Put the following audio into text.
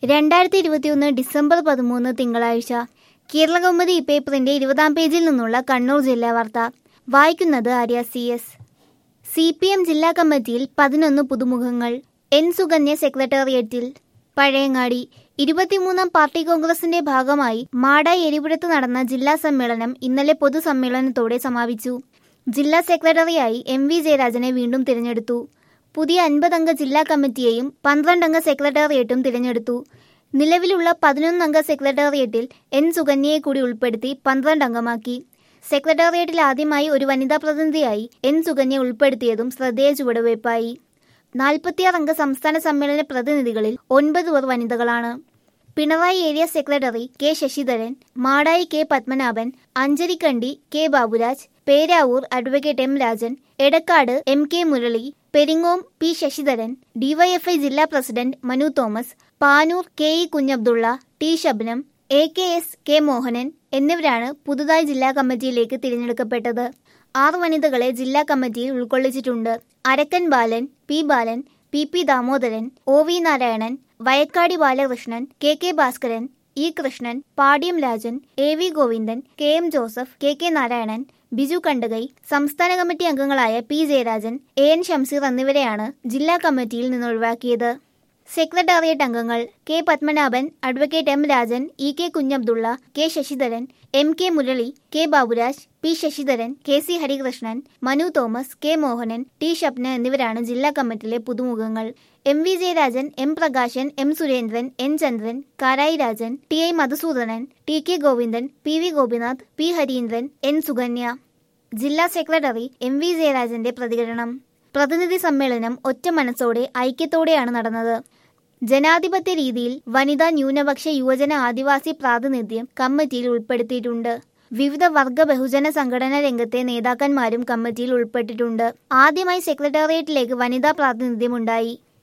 രണ്ടായിരത്തി ഇരുപത്തിയൊന്ന് ഡിസംബർ പതിമൂന്ന് തിങ്കളാഴ്ച കേരളകൗമുദി പേപ്പറിന്റെ ഇരുപതാം പേജിൽ നിന്നുള്ള കണ്ണൂർ ജില്ലാ വാർത്ത വായിക്കുന്നത് Arya C S C P M ജില്ലാ കമ്മിറ്റിയിൽ പതിനൊന്ന് പുതുമുഖങ്ങൾ എൻ സുകന്യ സെക്രട്ടേറിയറ്റിൽ പഴയങ്ങാടി ഇരുപത്തിമൂന്നാം പാർട്ടി കോൺഗ്രസിന്റെ ഭാഗമായി മാടായി എരിപുരത്ത് നടന്ന ജില്ലാ സമ്മേളനം ഇന്നലെ പൊതുസമ്മേളനത്തോടെ സമാപിച്ചു ജില്ലാ സെക്രട്ടറിയായി എം വി ജയരാജനെ വീണ്ടും തിരഞ്ഞെടുത്തു പുതിയ അൻപതംഗ ജില്ലാ കമ്മിറ്റിയെയും പന്ത്രണ്ടംഗ സെക്രട്ടേറിയറ്റും തിരഞ്ഞെടുത്തു നിലവിലുള്ള പതിനൊന്നംഗ സെക്രട്ടേറിയറ്റിൽ എൻ സുകന്യയെ കൂടി ഉൾപ്പെടുത്തി പന്ത്രണ്ട് അംഗമാക്കി സെക്രട്ടേറിയറ്റിൽ ആദ്യമായി ഒരു വനിതാ പ്രതിനിധിയായി എൻ സുകന്യ ഉൾപ്പെടുത്തിയതും ശ്രദ്ധേയ ചുവടുവയ്പായി നാൽപ്പത്തിയാറ് അംഗ സംസ്ഥാന സമ്മേളന പ്രതിനിധികളിൽ ഒൻപത് പേർ വനിതകളാണ് Pinarayi area secretary K Sasidharan Madayi K Padmanabhan Ancharakandy K Baburaj Peravoor advocate M Rajan Edakkad M K Murali Peringome P Sasidharan DYFI ജില്ലാ president Manu Thomas Panoor K E Kunhabdulla T Shabnam A K S K Mohanan എന്നിവരാണ് പുതുതായി ജില്ലാ കമ്മിറ്റിയിലേക്ക് തിരഞ്ഞെടുക്കപ്പെട്ടത് ആറ് വനിതകളെ ജില്ലാ കമ്മിറ്റിയിൽ ഉൾക്കൊള്ളിച്ചിട്ടുണ്ട് Arakkan Balan P Balan P P Damodaran O V Narayanan Vayakkadi Balakrishnan K K Bhaskaran E Krishnan പാടിയം Rajan A V Govindan K M Joseph K K Narayanan Biju Kandakai സംസ്ഥാന കമ്മിറ്റി അംഗങ്ങളായ P Jayarajan A N Shamseer എന്നിവരെയാണ് ജില്ലാ കമ്മിറ്റിയിൽ നിന്ന് ഒഴിവാക്കിയത് സെക്രട്ടേറിയറ്റ് അംഗങ്ങൾ K Padmanabhan advocate M Rajan E K Kunhabdulla K Sasidharan M K Murali K Baburaj P Sasidharan K C Harikrishnan Manu Thomas K Mohanan T Shapna എന്നിവരാണ് ജില്ലാ കമ്മിറ്റിയിലെ പുതുമുഖങ്ങൾ M V Jayarajan M Prakashan M Surendran N Chandran Karayi Rajan T I Madhusoodanan T K Govindan P V Gopinath P Harindran N Sukanya ജില്ലാ സെക്രട്ടറി എം വി ജയരാജന്റെ പ്രതികരണം പ്രതിനിധി സമ്മേളനം ഒറ്റ മനസ്സോടെ ഐക്യത്തോടെയാണ് നടന്നത് ജനാധിപത്യ രീതിയിൽ വനിതാ ന്യൂനപക്ഷ യുവജന ആദിവാസി പ്രാതിനിധ്യം കമ്മിറ്റിയിൽ ഉൾപ്പെടുത്തിയിട്ടുണ്ട് വിവിധ വർഗ ബഹുജന സംഘടനാ രംഗത്തെ നേതാക്കന്മാരും കമ്മിറ്റിയിൽ ഉൾപ്പെട്ടിട്ടുണ്ട് ആദ്യമായി സെക്രട്ടേറിയറ്റിലേക്ക് വനിതാ പ്രാതിനിധ്യമുണ്ടായി